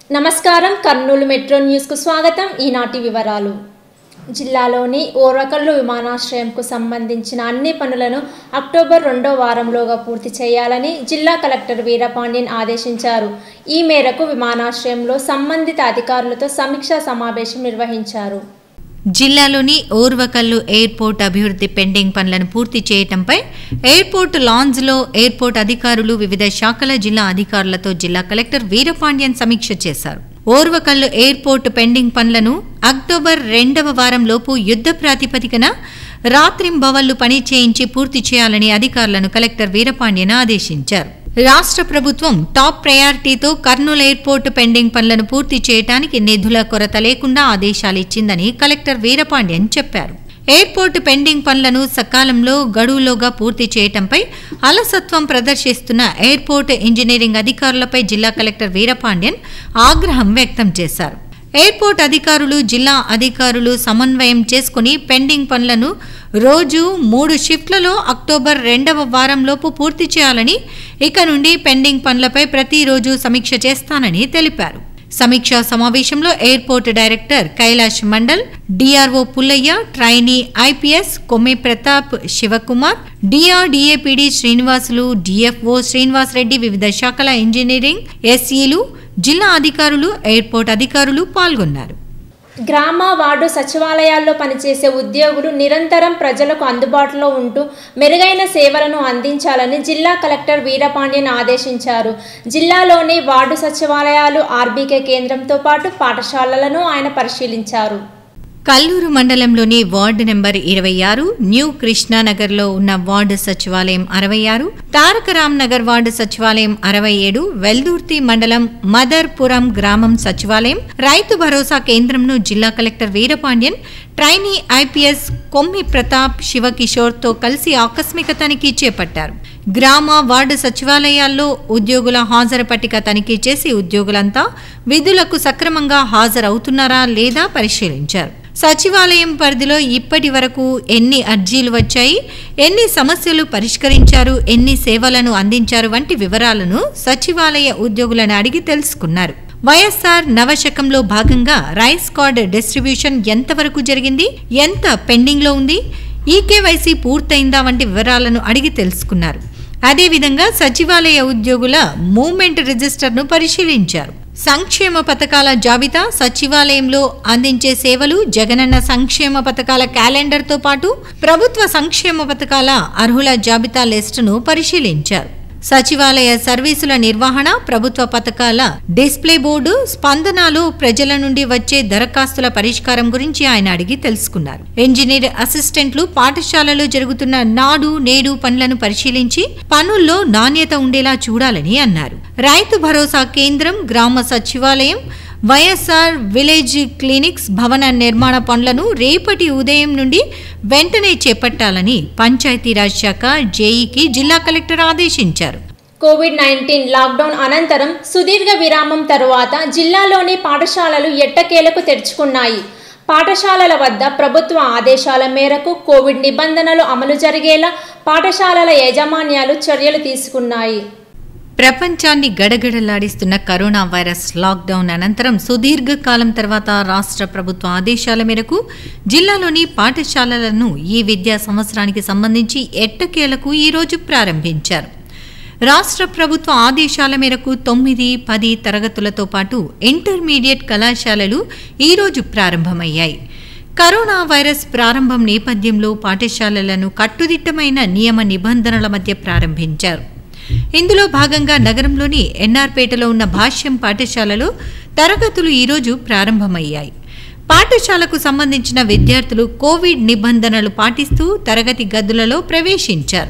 నమస్కారం కర్నూలు మెట్రో న్యూస్కు స్వాగతం ఈనాటి వివరాలు జిల్లాలోని ఓరకల్లు విమానాశ్రయంకు సంబంధించిన అన్ని పనులను అక్టోబర్ రెండో వారంలోగా పూర్తి చేయాలని జిల్లా కలెక్టర్ వీరపాండ్యన్ ఆదేశించారు ఈ మేరకు విమానాశ్రయంలో సంబంధిత అధికారులతో సమీక్షా సమావేశం నిర్వహించారు జిల్లాలోని ఓర్వకల్లు ఎయిర్పోర్ట్ అభివృద్ధి పెండింగ్ పనులను పూర్తి చేయటంపై ఎయిర్పోర్ట్ లాంజ్లో ఎయిర్పోర్ట్ అధికారులు వివిధ శాఖల జిల్లా అధికారులతో జిల్లా కలెక్టర్ వీరపాండ్యన్ సమీక్ష చేశారు ఓర్వకల్లు ఎయిర్పోర్ట్ పెండింగ్ పనులను అక్టోబర్ రెండవ వారంలోపు యుద్ధ ప్రాతిపదికన రాత్రింబవళ్లు పని చేయించి పూర్తి చేయాలని అధికారులను కలెక్టర్ వీరపాండ్యన్ ఆదేశించారు రాష్ట్ర ప్రభుత్వం టాప్ ప్రయారిటీతో కర్నూలు ఎయిర్పోర్టు పెండింగ్ పనులను పూర్తి చేయడానికి నిధుల కొరత లేకుండా ఆదేశాలు ఇచ్చిందని కలెక్టర్ వీరపాండ్యన్ చెప్పారు ఎయిర్పోర్టు పెండింగ్ పనులను సకాలంలో గడువులోగా పూర్తి చేయటంపై అలసత్వం ప్రదర్శిస్తున్న ఎయిర్పోర్ట్ ఇంజనీరింగ్ అధికారులపై జిల్లా కలెక్టర్ వీరపాండ్యన్ ఆగ్రహం వ్యక్తం చేశారు ఎయిర్పోర్ట్ అధికారులు జిల్లా అధికారులు సమన్వయం చేసుకుని పెండింగ్ పనులను రోజు మూడు షిఫ్ట్లలో అక్టోబర్ రెండవ వారంలోపు పూర్తి చేయాలని ఇక నుండి పెండింగ్ పనులపై ప్రతిరోజు సమీక్ష చేస్తానని తెలిపారు సమీక్షా సమావేశంలో airport director Kailash Mandal DRO Pullaiah trainee IPS Komme Pratap Shivakumar DRDA PD Srinivasulu DFO Srinivas Reddy వివిధ శాఖల ఇంజనీరింగ్ ఎస్ఈలు జిల్లా అధికారులు ఎయిర్పోర్ట్ అధికారులు పాల్గొన్నారు గ్రామ వార్డు సచివాలయాల్లో పనిచేసే ఉద్యోగులు నిరంతరం ప్రజలకు అందుబాటులో ఉంటూ మెరుగైన సేవలను అందించాలని జిల్లా కలెక్టర్ వీరపాండ్యన్ ఆదేశించారు జిల్లాలోని వార్డు సచివాలయాలు ఆర్బీకే కేంద్రంతో పాటు పాఠశాలలను ఆయన పరిశీలించారు కల్లూరు మండలంలోని వార్డు నెంబర్ ఇరవై ఆరు న్యూ కృష్ణానగర్లో ఉన్న వార్డు సచివాలయం అరవై ఆరు తారకరామ్ నగర్ వార్డు సచివాలయం అరవై ఏడు వెల్దుర్తి మండలం మదర్పురం గ్రామం సచివాలయం రైతు భరోసా కేంద్రంను జిల్లా కలెక్టర్ వీరపాండ్యన్ ట్రైనీ ఐపీఎస్ కొమ్మి ప్రతాప్ శివకిషోర్తో కలిసి ఆకస్మిక తనిఖీ చేపట్టారు గ్రామ వార్డు సచివాలయాల్లో ఉద్యోగుల హాజరు పట్టిక తనిఖీ చేసి ఉద్యోగులంతా విధులకు సక్రమంగా హాజరవుతున్నారా లేదా పరిశీలించారు సచివాలయం పరిధిలో ఇప్పటి వరకు ఎన్ని అర్జీలు వచ్చాయి ఎన్ని సమస్యలు పరిష్కరించారు ఎన్ని సేవలను అందించారు వంటి వివరాలను సచివాలయ ఉద్యోగులను అడిగి తెలుసుకున్నారు వైఎస్ఆర్ నవశకంలో భాగంగా రైస్ కార్డ్ డిస్ట్రిబ్యూషన్ ఎంతవరకు జరిగింది ఎంత పెండింగ్లో ఉంది ఈకేవైసీ పూర్తయిందా వంటి వివరాలను అడిగి తెలుసుకున్నారు అదేవిధంగా సచివాలయ ఉద్యోగుల మూవ్మెంట్ రిజిస్టర్ను పరిశీలించారు సంక్షేమ పథకాల జాబితా సచివాలయంలో అందించే సేవలు జగనన్న సంక్షేమ పథకాల క్యాలెండర్తో పాటు ప్రభుత్వ సంక్షేమ పథకాల అర్హుల జాబితా లిస్టును పరిశీలించారు సచివాలయ సర్వీసుల నిర్వహణ ప్రభుత్వ పథకాల డిస్ప్లే బోర్డు స్పందనలు ప్రజల నుండి వచ్చే దరఖాస్తుల పరిష్కారం గురించి ఆయన అడిగి తెలుసుకున్నారు ఇంజనీర్ అసిస్టెంట్లు పాఠశాలలో జరుగుతున్న నాడు నేడు పనులను పరిశీలించి పనుల్లో నాణ్యత ఉండేలా చూడాలని అన్నారు రైతు భరోసా కేంద్రం గ్రామ సచివాలయం వైఎస్ఆర్ విలేజ్ క్లినిక్స్ భవన నిర్మాణ పనులను రేపటి ఉదయం నుండి వెంటనే చేపట్టాలని పంచాయతీరాజ్ శాఖ జేఈకి జిల్లా కలెక్టర్ ఆదేశించారు కోవిడ్ నైన్టీన్ లాక్డౌన్ అనంతరం సుదీర్ఘ విరామం తరువాత జిల్లాలోని పాఠశాలలు ఎట్టకేలకు తెరుచుకున్నాయి పాఠశాలల వద్ద ప్రభుత్వ ఆదేశాల మేరకు కోవిడ్ నిబంధనలు అమలు జరిగేలా పాఠశాలల యాజమాన్యాలు చర్యలు తీసుకున్నాయి ప్రపంచాన్ని గడగడలాడిస్తున్న కరోనా వైరస్ లాక్డౌన్ అనంతరం సుదీర్ఘకాలం తర్వాత రాష్ట్ర ప్రభుత్వ ఆదేశాల మేరకు జిల్లాలోని పాఠశాలలను ఈ విద్యా సంవత్సరానికి సంబంధించి ఎట్టకేలకు ఈరోజు ప్రారంభించారు రాష్ట్ర ప్రభుత్వ ఆదేశాల మేరకు తొమ్మిది పది తరగతులతో పాటు ఇంటర్మీడియట్ కళాశాలలు ఈరోజు ప్రారంభమయ్యాయి కరోనా వైరస్ ప్రారంభం నేపథ్యంలో పాఠశాలలను కట్టుదిట్టమైన నియమ నిబంధనల మధ్య ప్రారంభించారు ఇందులో భాగంగా నగరంలోని ఎన్ఆర్పేటలో ఉన్న భాష్యం పాఠశాలలో తరగతులు ఈరోజు ప్రారంభమయ్యాయి పాఠశాలకు సంబంధించిన విద్యార్థులు కోవిడ్ నిబంధనలు పాటిస్తూ తరగతి గదులలో ప్రవేశించారు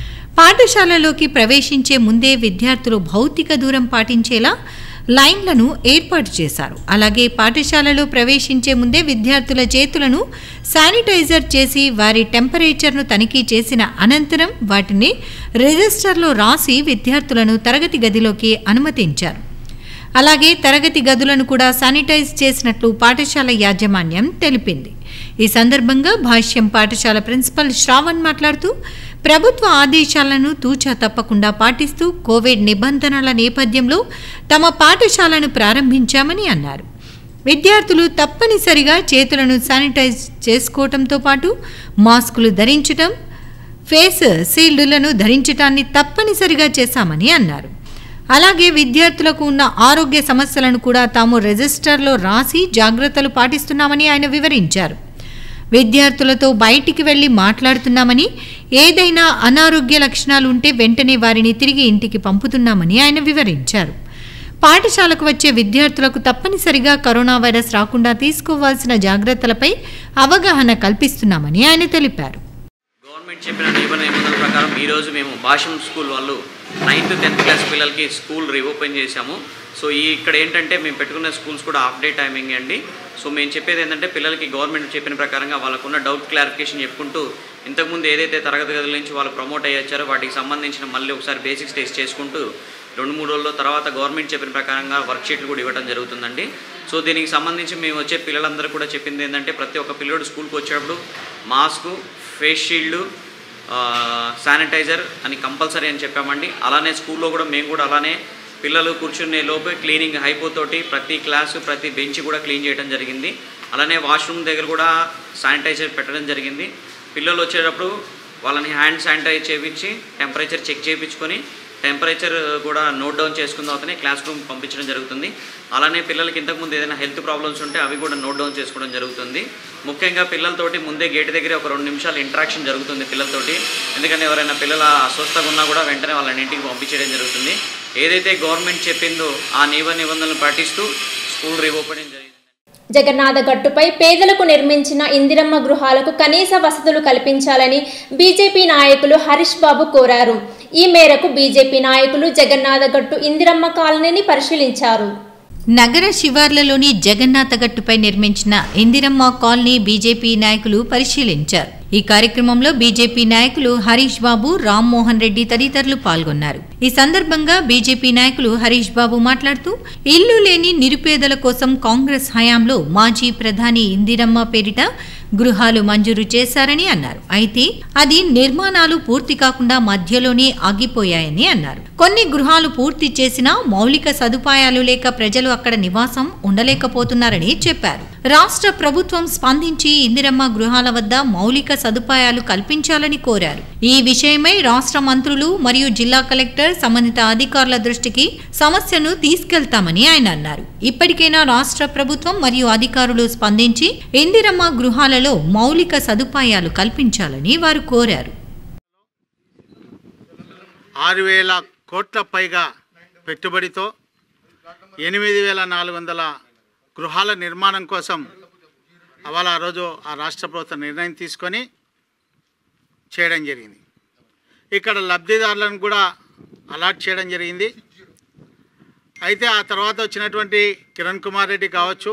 పాఠశాలలోకి ప్రవేశించే ముందే విద్యార్థులు భౌతిక దూరం పాటించేలా లైన్లను ఏర్పాటు చేశారు అలాగే పాఠశాలలో ప్రవేశించే ముందే విద్యార్థుల చేతులను శానిటైజర్ చేసి వారి టెంపరేచర్ను తనిఖీ చేసిన అనంతరం వాటిని రిజిస్టర్లో రాసి విద్యార్థులను తరగతి గదిలోకి అనుమతించారు అలాగే తరగతి గదులను కూడా శానిటైజ్ చేసినట్లు పాఠశాల యాజమాన్యం తెలిపింది ఈ సందర్భంగా భాష్యం పాఠశాల ప్రిన్సిపల్ శ్రావణ్ మాట్లాడుతూ ప్రభుత్వ ఆదేశాలను తూచా తప్పకుండా పాటిస్తూ కోవిడ్ నిబంధనల నేపథ్యంలో తమ పాఠశాలను ప్రారంభించామని అన్నారు విద్యార్థులు తప్పనిసరిగా చేతులను శానిటైజ్ చేసుకోవటంతో పాటు మాస్కులు ధరించటం ఫేస్ షీల్డులను ధరించటాన్ని తప్పనిసరిగా చేశామని అన్నారు అలాగే విద్యార్థులకు ఉన్న ఆరోగ్య సమస్యలను కూడా తాము రిజిస్టర్లో రాసి జాగ్రత్తలు పాటిస్తున్నామని ఆయన వివరించారు విద్యార్థులతో బయటికి వెళ్లి మాట్లాడుతున్నామని ఏదైనా అనారోగ్య లక్షణాలు ఉంటే వెంటనే వారిని తిరిగి ఇంటికి పంపుతున్నామని ఆయన వివరించారు పాఠశాలకు వచ్చే విద్యార్థులకు తప్పనిసరిగా కరోనా వైరస్ రాకుండా తీసుకోవాల్సిన జాగ్రత్తలపై అవగాహన కల్పిస్తున్నామని ఆయన తెలిపారు గవర్నమెంట్ చెప్పిన నియమ నిబంధనల ప్రకారం ఈరోజు మేము భాషం స్కూల్ వాళ్ళు నైన్త్ టెన్త్ క్లాస్ పిల్లలకి స్కూల్ రీఓపెన్ చేశాము సో ఈ ఇక్కడ ఏంటంటే మేము పెట్టుకున్న స్కూల్స్ కూడా హాఫ్ డే టైమింగ్ అండి సో మేము చెప్పేది ఏంటంటే పిల్లలకి గవర్నమెంట్ చెప్పిన ప్రకారంగా వాళ్ళకున్న డౌట్ క్లారిఫికేషన్ చెప్పుకుంటూ ఇంతకుముందు ఏదైతే తరగతి గదుల నుంచి వాళ్ళు ప్రమోట్ అయ్యొచ్చారో వాటికి సంబంధించిన మళ్ళీ ఒకసారి బేసిక్స్ టెస్ట్ చేసుకుంటూ రెండు మూడు రోజుల తర్వాత గవర్నమెంట్ చెప్పిన ప్రకారంగా వర్క్ షీట్లు కూడా ఇవ్వడం జరుగుతుందండి సో దీనికి సంబంధించి మేము వచ్చే పిల్లలందరూ కూడా చెప్పింది ఏంటంటే ప్రతి ఒక్క పిల్లడు స్కూల్కి వచ్చేటప్పుడు మాస్కు ఫేస్ షీల్డ్ శానిటైజర్ అని కంపల్సరీ అని చెప్పామండి అలానే స్కూల్లో కూడా మేము కూడా అలానే పిల్లలు కూర్చునే లోపే క్లీనింగ్ హైపోతోటి ప్రతి క్లాసు ప్రతి బెంచ్ కూడా క్లీన్ చేయడం జరిగింది అలానే వాష్రూమ్ దగ్గర కూడా శానిటైజర్ పెట్టడం జరిగింది పిల్లలు వచ్చేటప్పుడు వాళ్ళని హ్యాండ్ శానిటైజ్ చేయించి టెంపరేచర్ చెక్ చేయించుకొని టెంపరేచర్ కూడా నోట్ డౌన్ చేసుకున్న తర్వాతనే క్లాస్ రూమ్ పంపించడం జరుగుతుంది అలానే పిల్లలకి ఇంతకుముందు ఏదైనా హెల్త్ ప్రాబ్లమ్స్ ఉంటే అవి కూడా నోట్ డౌన్ చేసుకోవడం జరుగుతుంది ముఖ్యంగా పిల్లలతోటి ముందే గేట్ దగ్గర ఒక రెండు నిమిషాలు ఇంటరాక్షన్ జరుగుతుంది పిల్లలతోటి ఎందుకంటే ఎవరైనా పిల్లల అస్వస్థగా ఉన్నా కూడా వెంటనే వాళ్ళని ఇంటికి పంపించడం జరుగుతుంది ఏదైతే గవర్నమెంట్ చెప్పిందో ఆ నియమ నిబంధనలు పాటిస్తూ స్కూల్ రీఓపెనింగ్ జరిగింది జగన్నాథ గట్టుపై పేదలకు నిర్మించిన ఇందిరమ్మ గృహాలకు కనీస వసతులు కల్పించాలని బీజేపీ నాయకులు హరీష్ బాబు కోరారు ఈ మేరకు బీజేపీ నాయకులు జగన్నాథ గట్టు ఇందిరమ్మ కాలనీని పరిశీలించారు నగర శివార్లలోని జగన్నాథగట్టుపై నిర్మించిన ఇందిరమ్మ కాలనీ బీజేపీ నాయకులు పరిశీలించారు ఈ కార్యక్రమంలో బీజేపీ నాయకులు హరీష్ బాబు రామ్మోహన్ రెడ్డి తదితరులు పాల్గొన్నారు ఈ సందర్భంగా బీజేపీ నాయకులు హరీష్ బాబు మాట్లాడుతూ ఇల్లు లేని నిరుపేదల కోసం కాంగ్రెస్ హయాంలో మాజీ ప్రధాని ఇందిరమ్మ పేరిట గృహాలు మంజూరు చేశారని అన్నారు అయితే అది నిర్మాణాలు పూర్తి కాకుండా మధ్యలోనే ఆగిపోయాయని అన్నారు కొన్ని గృహాలు పూర్తి చేసినా మౌలిక సదుపాయాలు లేక ప్రజలు అక్కడ నివాసం ఉండలేకపోతున్నారని చెప్పారు రాష్ట్ర ప్రభుత్వం స్పందించి ఇందిరమ్మ గృహాల వద్ద మౌలిక సదుపాయాలు కల్పించాలని కోరారు ఈ విషయమై రాష్ట్ర మంత్రులు మరియు జిల్లా కలెక్టర్ సంబంధిత అధికారుల దృష్టికి సమస్యను తీసుకెళ్తామని ఆయన అన్నారు ఇప్పటికైనా రాష్ట్ర ప్రభుత్వం మరియు అధికారులు స్పందించి ఇందిరమ్మ గృహాలలో మౌలిక సదుపాయాలు కల్పించాలని వారు కోరారు ఆరు వేల కోట్ల పైగా పెట్టుబడితో ఎనిమిది వేల నాలుగు వందల గృహాల నిర్మాణం కోసం అవాళ ఆ రోజు ఆ రాష్ట్ర ప్రభుత్వం నిర్ణయం తీసుకొని చేయడం జరిగింది ఇక్కడ లబ్ధిదారులను కూడా అలాట్ చేయడం జరిగింది అయితే ఆ తర్వాత వచ్చినటువంటి కిరణ్ కుమార్ రెడ్డి కావచ్చు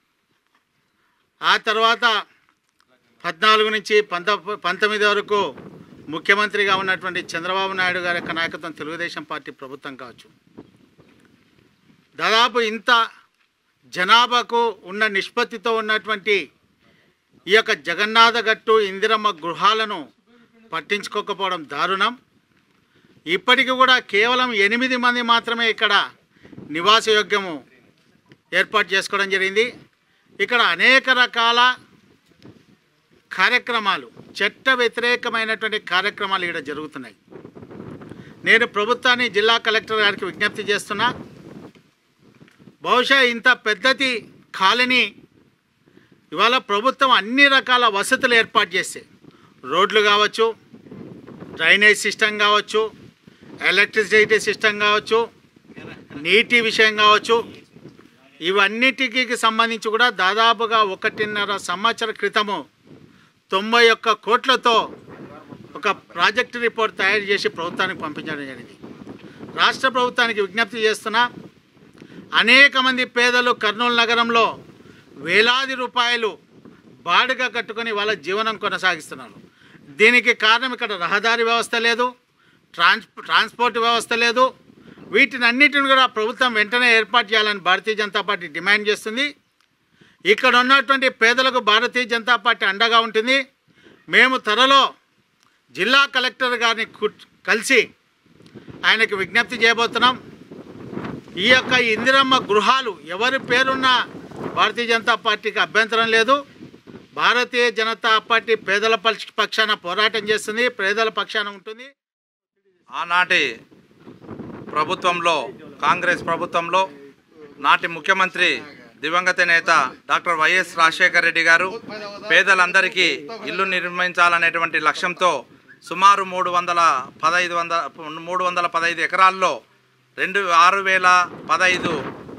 ఆ తర్వాత పద్నాలుగు నుంచి పంత పంతొమ్మిది వరకు ముఖ్యమంత్రిగా ఉన్నటువంటి చంద్రబాబు నాయుడు గారి యొక్క నాయకత్వం తెలుగుదేశం పార్టీ ప్రభుత్వం కావచ్చు దాదాపు ఇంత జనాభాకు ఉన్న నిష్పత్తితో ఉన్నటువంటి ఈ యొక్క జగన్నాథ గట్టు ఇందిరమ్మ గృహాలను పట్టించుకోకపోవడం దారుణం ఇప్పటికి కూడా కేవలం ఎనిమిది మంది మాత్రమే ఇక్కడ నివాసయోగ్యము ఏర్పాటు చేసుకోవడం జరిగింది ఇక్కడ అనేక రకాల కార్యక్రమాలు చట్ట వ్యతిరేకమైనటువంటి కార్యక్రమాలు ఇక్కడ జరుగుతున్నాయి నేను ప్రభుత్వాన్ని జిల్లా కలెక్టర్ గారికి విజ్ఞప్తి చేస్తున్నా బహుశా ఇంత పెద్దది కాలనీ ఇవాళ ప్రభుత్వం అన్ని రకాల వసతులు ఏర్పాటు చేస్తే రోడ్లు కావచ్చు డ్రైనేజ్ సిస్టమ్ కావచ్చు ఎలక్ట్రిసిటీ సిస్టమ్ కావచ్చు నీటి విషయం కావచ్చు ఇవన్నిటికి సంబంధించి కూడా దాదాపుగా ఒకటిన్నర సంవత్సర క్రితము తొంభై ఒక్క కోట్లతో ఒక ప్రాజెక్ట్ రిపోర్ట్ తయారు చేసి ప్రభుత్వానికి పంపించడం జరిగింది రాష్ట్ర ప్రభుత్వానికి విజ్ఞప్తి చేస్తున్నా అనేక మంది పేదలు కర్నూలు నగరంలో వేలాది రూపాయలు బాడుగ కట్టుకొని వాళ్ళ జీవనం కొనసాగిస్తున్నారు దీనికి కారణం ఇక్కడ రహదారి వ్యవస్థ లేదు ట్రాన్స్ ట్రాన్స్పోర్ట్ వ్యవస్థ లేదు వీటిని అన్నిటిని కూడా ప్రభుత్వం వెంటనే ఏర్పాటు చేయాలని భారతీయ జనతా పార్టీ డిమాండ్ చేస్తుంది ఇక్కడ ఉన్నటువంటి పేదలకు భారతీయ జనతా పార్టీ అండగా ఉంటుంది మేము త్వరలో జిల్లా కలెక్టర్ గారిని కూర్చ్- కలిసి ఆయనకి విజ్ఞప్తి చేయబోతున్నాం ఈ యొక్క ఇందిరమ్మ గృహాలు ఎవరి పేరున్న భారతీయ జనతా పార్టీకి అభ్యంతరం లేదు భారతీయ జనతా పార్టీ పేదల పక్ష- పక్షాన పోరాటం చేస్తుంది పేదల పక్షాన ఉంటుంది ఆనాటి ప్రభుత్వంలో కాంగ్రెస్ ప్రభుత్వంలో నాటి ముఖ్యమంత్రి దివంగత నేత డాక్టర్ వైఎస్ రాజశేఖర రెడ్డి గారు పేదలందరికీ ఇల్లు నిర్మించాలనేటువంటి లక్ష్యంతో సుమారు మూడు వందల పదహైదు వందల మూడు వందల పదహైదు ఎకరాల్లో రెండు ఆరు వేల పదహైదు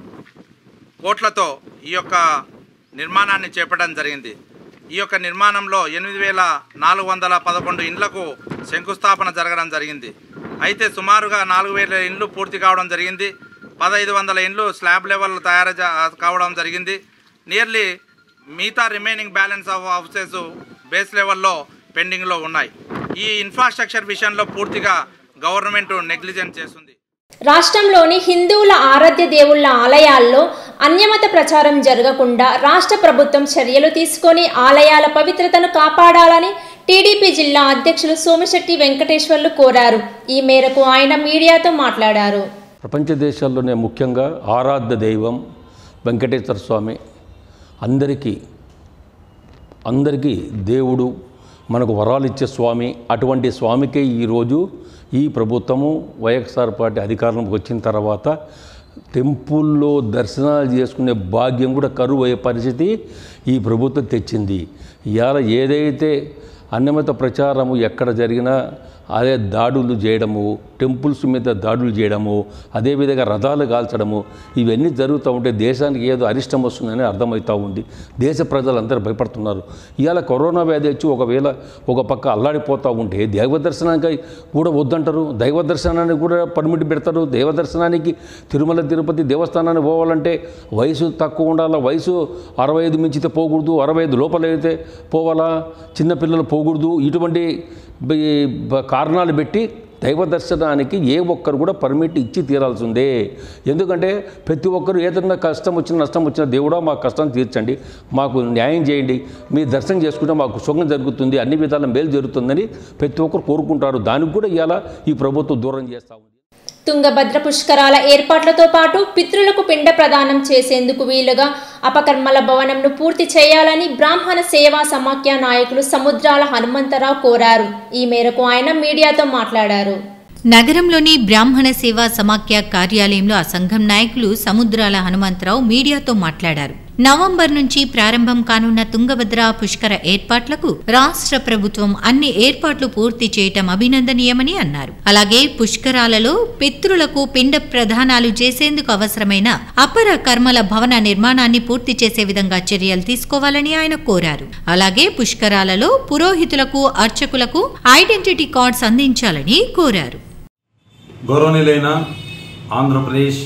కోట్లతో ఈ యొక్క నిర్మాణాన్ని చేపట్టడం జరిగింది ఈ యొక్క నిర్మాణంలో ఎనిమిది వేల నాలుగు వందల పదకొండు ఇండ్లకు శంకుస్థాపన జరగడం జరిగింది అయితే సుమారుగా నాలుగు వేల ఇండ్లు పూర్తి కావడం జరిగింది పదహైదు వందల ఇండ్లు స్లాబ్ లెవెల్ తయారు జ- కావడం జరిగింది నియర్లీ మిగతా remaining balance of houses base లెవెల్లో పెండింగ్లో ఉన్నాయి ఈ ఇన్ఫ్రాస్ట్రక్చర్ విషయంలో పూర్తిగా గవర్నమెంట్ నెగ్లిజెన్స్ చేస్తుంది రాష్ట్రంలోని హిందువుల ఆరాధ్య దేవుళ్ల ఆలయాల్లో అన్యమత ప్రచారం జరగకుండా రాష్ట్ర ప్రభుత్వం చర్యలు తీసుకొని ఆలయాల పవిత్రతను కాపాడాలని టీడీపీ జిల్లా అధ్యక్షులు సోమిశెట్టి వెంకటేశ్వర్లు కోరారు ఈ మేరకు ఆయన మీడియాతో మాట్లాడారు ప్రపంచ దేశాల్లోనే ముఖ్యంగా ఆరాధ్య దైవం వెంకటేశ్వర స్వామి అందరికీ అందరికీ దేవుడు మనకు వరాలు ఇచ్చే స్వామి అటువంటి స్వామికే ఈరోజు ఈ ప్రభుత్వము వైఎస్ఆర్ పార్టీ అధికారంలోకి వచ్చిన తర్వాత టెంపుల్లో దర్శనాలు చేసుకునే భాగ్యం కూడా కరువు అయ్యే పరిస్థితి ఈ ప్రభుత్వం తెచ్చింది ఇవాళ ఏదైతే అన్నమత ప్రచారము ఎక్కడ జరిగినా అదే దాడులు చేయడము టెంపుల్స్ మీద దాడులు చేయడము అదేవిధంగా రథాలు కాల్చడము ఇవన్నీ జరుగుతూ ఉంటే దేశానికి ఏదో అరిష్టం వస్తుందని అర్థమవుతూ ఉంది దేశ ప్రజలందరూ భయపడుతున్నారు ఇవాళ కరోనా వ్యాధి వచ్చి ఒకవేళ ఒక పక్క అల్లాడిపోతూ ఉంటే దైవ దర్శనానికి కూడా వద్దంటారు దైవ దర్శనానికి కూడా పర్మిట్ పెడతారు దైవ దర్శనానికి తిరుమల తిరుపతి దేవస్థానానికి పోవాలంటే వయసు తక్కువ ఉండాలా వయసు అరవై ఐదు మించితే పోకూడదు అరవై ఐదు లోపలైతే పోవాలా చిన్నపిల్లలు పోకూడదు ఇటువంటి బ- బ- కారణాలు పెట్టి దైవ దర్శనానికి ఏ ఒక్కరు కూడా పర్మిట్ ఇచ్చి తీరాల్సిందే ఎందుకంటే ప్రతి ఒక్కరు ఏదైనా కష్టం వచ్చినా నష్టం వచ్చినా దేవుడా మా కష్టం తీర్చండి మాకు న్యాయం చేయండి మీ దర్శనం చేసుకుంటే మాకు సుఖం జరుగుతుంది అన్ని విధాల మేలు జరుగుతుందని ప్రతి ఒక్కరు కోరుకుంటారు దానికి కూడా ఇవాళ ఈ ప్రభుత్వం దూరం చేస్తూ ఉంది తుంగభద్ర పుష్కరాల ఏర్పాట్లతో పాటు పితృలకు పిండ ప్రదానం చేసేందుకు వీలుగా అపకర్మల భవనంను పూర్తి చేయాలని బ్రాహ్మణ సేవా సమాఖ్య నాయకులు సముద్రాల హనుమంతరావు కోరారు ఈ మేరకు ఆయన మీడియాతో మాట్లాడారు నగరంలోని బ్రాహ్మణ సేవా సమాఖ్య కార్యాలయంలో ఆ సంఘం నాయకులు సముద్రాల హనుమంతరావు మీడియాతో మాట్లాడారు నవంబర్ నుంచి ప్రారంభం కానున్న తుంగభద్ర పుష్కర ఏర్పాట్లకు రాష్ట్ర ప్రభుత్వం అన్ని ఏర్పాట్లు పూర్తి చేయటం అభినందనీయమని అన్నారు అలాగే పుష్కరాలలో పితృలకు పిండ ప్రదానాలు చేసేందుకు అవసరమైన అపర కర్మల భవన నిర్మాణాన్ని పూర్తి చేసే విధంగా చర్యలు తీసుకోవాలని ఆయన కోరారు అలాగే పుష్కరాలలో పురోహితులకు అర్చకులకు ఐడెంటిటీ కార్డ్స్ అందించాలని కోరారు గౌరవనీయులైన ఆంధ్రప్రదేశ్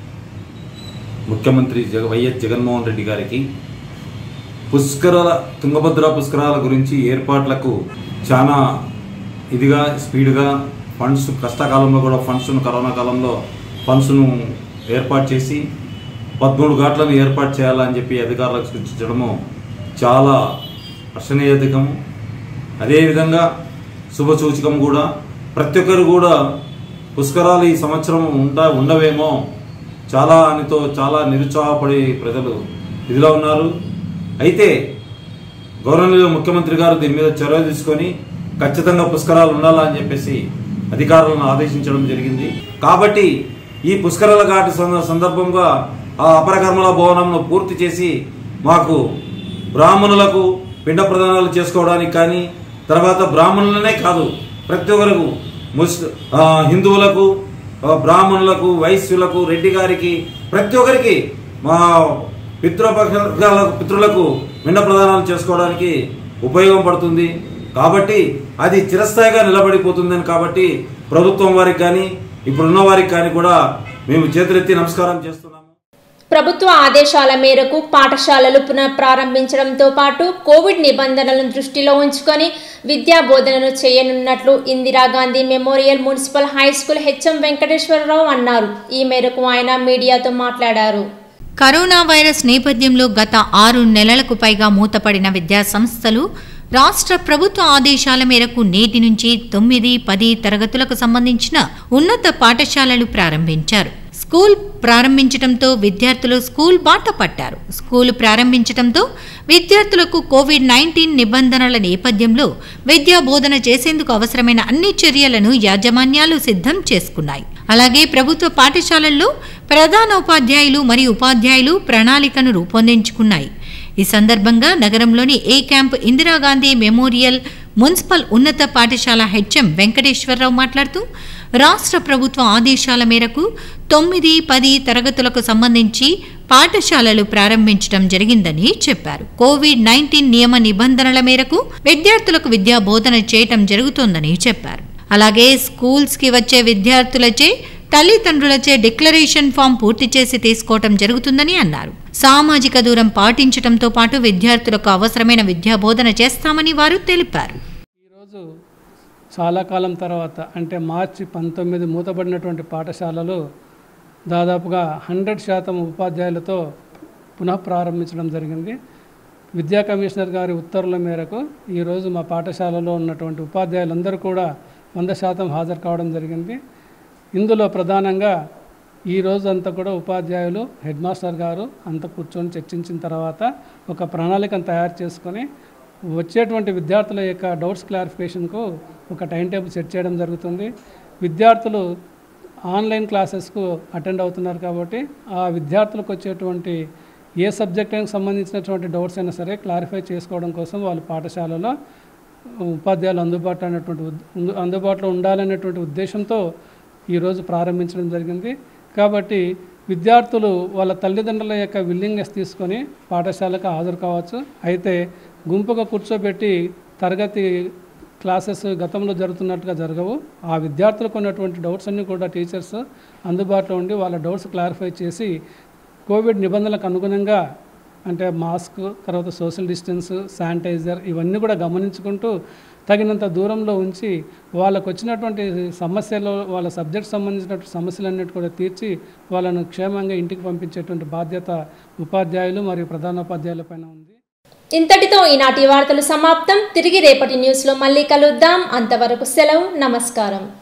ముఖ్యమంత్రి జగ వైఎస్ జగన్మోహన్ రెడ్డి గారికి పుష్కరాల తుంగభద్ర పుష్కరాల గురించి ఏర్పాట్లకు చాలా ఇదిగా స్పీడ్గా ఫండ్స్ కష్టకాలంలో కూడా ఫండ్స్ను కరోనా కాలంలో ఫండ్స్ను ఏర్పాటు చేసి పదమూడు ఘాట్లను ఏర్పాటు చేయాలని చెప్పి అధికారులకు సూచించడము చాలా హర్షణీయధికము అదేవిధంగా శుభసూచకం కూడా ప్రతి ఒక్కరు కూడా పుష్కరాలు ఈ సంవత్సరం ఉంటా ఉండవేమో చాలా అనితో చాలా నిరుత్సాహపడి ప్రజలు ఇదిలో ఉన్నారు అయితే గౌరవనీయ ముఖ్యమంత్రి గారు దీని మీద చొరవ తీసుకొని ఖచ్చితంగా పుష్కరాలు ఉండాలా అని చెప్పేసి అధికారులను ఆదేశించడం జరిగింది కాబట్టి ఈ పుష్కరాల ఘాటు సంద- సందర్భంగా ఆ అపరకర్మల భవనంను పూర్తి చేసి మాకు బ్రాహ్మణులకు పిండ ప్రదానాలు చేసుకోవడానికి కానీ తర్వాత బ్రాహ్మణులనే కాదు ప్రతి ఒక్కరికి ముస్ ఆ, హిందువులకు ఆ, బ్రాహ్మణులకు వైశ్యులకు రెడ్డి గారికి ప్రతి ఒక్కరికి మా పితృపక్షాల పితృలకు పిండ ప్రదానాలు చేసుకోవడానికి ఉపయోగం పడుతుంది కాబట్టి అది చిరస్థాయిగా నిలబడిపోతుందని కాబట్టి ప్రభుత్వం వారికి కానీ ఇప్పుడున్న వారికి కానీ కూడా మేము చేతులెత్తి నమస్కారం చేస్తున్నాము ప్రభుత్వ ఆదేశాల మేరకు పాఠశాలలు పునఃప్రారంభించడంతో పాటు కోవిడ్ నిబంధనలను దృష్టిలో ఉంచుకొని విద్యా బోధనను చేయనున్నట్లు Indira Gandhi memorial municipal high school HM Venkateswararao అన్నారు ఈ మేరకు ఆయన మీడియాతో మాట్లాడారు కరోనా వైరస్ నేపథ్యంలో గత ఆరు నెలలకు పైగా మూతపడిన విద్యా సంస్థలు రాష్ట్ర ప్రభుత్వ ఆదేశాల మేరకు నేటి నుంచి తొమ్మిది పది తరగతులకు సంబంధించిన ఉన్నత పాఠశాలలు ప్రారంభించారు స్కూల్ ప్రారంభించడంతో విద్యార్థులు స్కూల్ బాట పట్టారు స్కూల్ ప్రారంభించడంతో విద్యార్థులకు కోవిడ్ నైన్టీన్ నిబంధనల నేపథ్యంలో విద్యా బోధన చేసేందుకు అవసరమైన అన్ని చర్యలను యాజమాన్యాలు సిద్ధం చేసుకున్నాయి అలాగే ప్రభుత్వ పాఠశాలల్లో ప్రధానోపాధ్యాయులు మరియు ఉపాధ్యాయులు ప్రణాళికను రూపొందించుకున్నాయి ఈ సందర్భంగా నగరంలోని A camp Indira Gandhi memorial municipal ఉన్నత పాఠశాల హెచ్ఎం వెంకటేశ్వరరావు మాట్లాడుతూ రాష్ట్ర ప్రభుత్వ ఆదేశాల మేరకు తొమ్మిది పది తరగతులకు సంబంధించి పాఠశాలలు ప్రారంభించడం జరిగిందని చెప్పారు కోవిడ్ నైన్టీన్ నియమ నిబంధనల మేరకు విద్యార్థులకు విద్యా బోధన చేయటం జరుగుతోందని చెప్పారు అలాగే స్కూల్స్కి వచ్చే విద్యార్థులచే తల్లిదండ్రులచే డిక్లరేషన్ ఫామ్ పూర్తి చేసి తీసుకోవటం జరుగుతుందని అన్నారు సామాజిక దూరం పాటించడంతో పాటు విద్యార్థులకు అవసరమైన విద్యా బోధన చేస్తామని వారు తెలిపారు ఈరోజు చాలా కాలం తర్వాత అంటే మార్చి పంతొమ్మిది మూతబడినటువంటి పాఠశాలలు దాదాపుగా హండ్రెడ్ శాతం ఉపాధ్యాయులతో పునః ప్రారంభించడం జరిగింది విద్యా కమిషనర్ గారి ఉత్తర్వుల మేరకు ఈరోజు మా పాఠశాలలో ఉన్నటువంటి ఉపాధ్యాయులందరూ కూడా వంద శాతం హాజరు కావడం జరిగింది ఇందులో ప్రధానంగా ఈ రోజు అంతా కూడా ఉపాధ్యాయులు హెడ్ మాస్టర్ గారు అంతా కూర్చొని చర్చించిన తర్వాత ఒక ప్రణాళికను తయారు చేసుకొని వచ్చేటువంటి విద్యార్థుల యొక్క డౌట్స్ క్లారిఫికేషన్కు ఒక టైం టేబుల్ సెట్ చేయడం జరుగుతుంది విద్యార్థులు ఆన్లైన్ క్లాసెస్కు అటెండ్ అవుతున్నారు కాబట్టి ఆ విద్యార్థులకు వచ్చేటువంటి ఏ సబ్జెక్టుకి సంబంధించినటువంటి డౌట్స్ అయినా సరే క్లారిఫై చేసుకోవడం కోసం వాళ్ళు పాఠశాలలో ఉపాధ్యాయులు అందుబాటులో అనేటువంటి ఉద్- ఉందు- అందుబాటులో ఉండాలనేటువంటి ఉద్దేశంతో ఈరోజు ప్రారంభించడం జరిగింది కాబట్టి విద్యార్థులు వాళ్ళ తల్లిదండ్రుల యొక్క విల్లింగ్నెస్ తీసుకొని పాఠశాలకు హాజరు కావచ్చు అయితే గుంపుగా కూర్చోబెట్టి తరగతి క్లాసెస్ గతంలో జరుగుతున్నట్టుగా జరగవు ఆ విద్యార్థులకు ఉన్నటువంటి డౌట్స్ అన్నీ కూడా టీచర్స్ అందుబాటులో ఉండి వాళ్ళ డౌట్స్ క్లారిఫై చేసి కోవిడ్ నిబంధనలకు అనుగుణంగా అంటే మాస్క్ తర్వాత సోషల్ డిస్టెన్స్ శానిటైజర్ ఇవన్నీ కూడా గమనించుకుంటూ తగినంత దూరంలో ఉంచి వాళ్ళకు వచ్చినటువంటి సమస్యలు వాళ్ళ సబ్జెక్ట్ సంబంధించినటువంటి సమస్యలన్నిటి కూడా తీర్చి వాళ్ళను క్షేమంగా ఇంటికి పంపించేటువంటి బాధ్యత ఉపాధ్యాయులు మరియు ప్రధానోపాధ్యాయుల పైన ఉంది ఇంతటితో ఈనాటి వార్తలు సమాప్తం తిరిగి రేపటి న్యూస్లో మళ్ళీ కలుద్దాం అంతవరకు సెలవు నమస్కారం